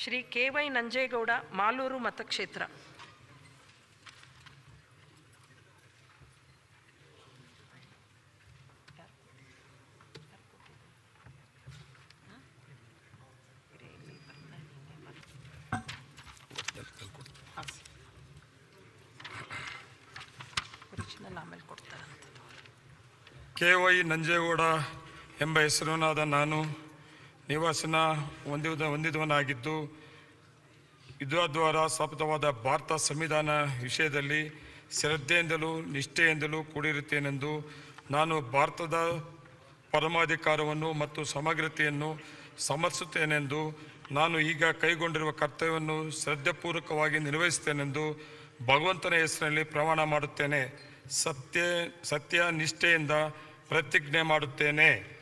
Shri K Y Nanjegowda Malur ಮತಕ್ಷೇತ್ರ original ಆಮೇಲೆ ಕೊಡ್ತಾರೆ ಕೆ ವೈ ನಂಜೇಗೌಡ ಎಂಬ ಹೆಸರಿನಾದ ನಾನು ನಿವಾಸನ ಹೊಂದಿದ ಹೊಂದಿದವನಾಗಿದ್ದು ವಿದ್ವಾದ್ವಾರ ಸ್ಥಾಪಿತವಾದ ಭಾರತ ಸಂವಿಧಾನ ವಿಷಯದಲ್ಲಿ ಶ್ರದ್ಧೆಯಿಂದಲೂ ನಿಷ್ಠೆಯಿಂದಲೂ ಕೂಡಿರುತ್ತೇನೆಂದು ನಾನು ಭಾರತದ ಪರಮಾಧಿಕಾರವನ್ನು ಮತ್ತು ಸಮಗ್ರತೆಯನ್ನು ಸಮರ್ಥಿಸುತ್ತೇನೆಂದು ನಾನು ಈಗ ಕೈಗೊಂಡಿರುವ ಕರ್ತವ್ಯವನ್ನು ಶ್ರದ್ಧಾಪೂರ್ವಕವಾಗಿ ನಿರ್ವಹಿಸುತ್ತೇನೆಂದು ಭಗವಂತನ ಹೆಸರಿನಲ್ಲಿ ಪ್ರಮಾಣ ಮಾಡುತ್ತೇನೆ ಸತ್ಯ ಸತ್ಯ ನಿಷ್ಠೆಯಿಂದ ಪ್ರತಿಜ್ಞೆ ಮಾಡುತ್ತೇನೆ